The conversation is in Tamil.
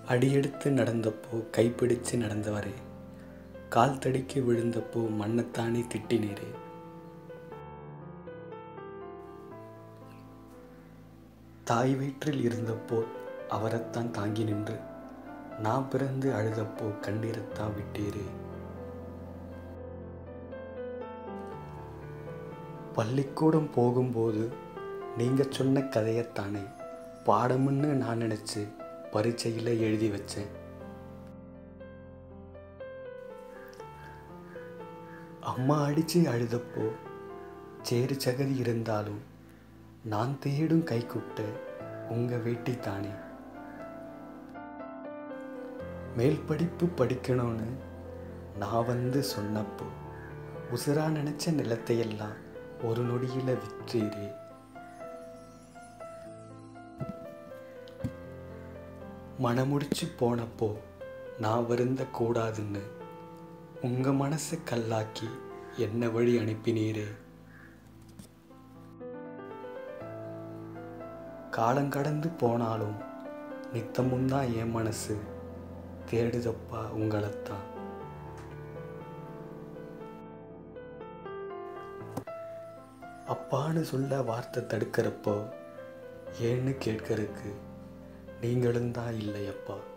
அடியெடுத்து நடந்தப்போ கைப்பிடிச்சு நடந்தவரே கால் தடிக்கு விழுந்தப்போ மண்ணைத்தானே திட்டினீரே தாய் வயிற்றில் இருந்தப்போ அவரைத்தான் தாங்கி நின்று நான் பிறந்து அழுதப்போ கண்ணீரைத்தான் விட்டீரே பள்ளிக்கூடம் போகும்போது நீங்கள் சொன்ன கதையைத்தானே பாடம்னு நான் நினச்சி பரீட்சையில் எழுதி வச்சேன் அம்மா அடித்து அழுதப்போ சேறு சகதி இருந்தாலும் நான் தேடும் கைக்குட்ட உங்கள் வேட்டி தானே மேல் படிப்பு படிக்கணும்னு நான் வந்து சொன்னப்போ உசுரா நினச்ச நிலத்தையெல்லாம் ஒரு நொடியில் விற்றீரே மனமுடிச்சு போனப்போ நான் வருந்த கூடாதுன்னு உங்கள் மனசை கல்லாக்கி என்ன வழி அனுப்பினீரே காலங்கடந்து போனாலும் நித்தமும் தான் என் மனசு தேடுதப்பா உங்களைத்தான் அப்பான்னு சொல்ல வார்த்தை தடுக்கிறப்போ ஏன்னு கேட்கறதுக்கு நீங்களும் தான் இல்லையப்பா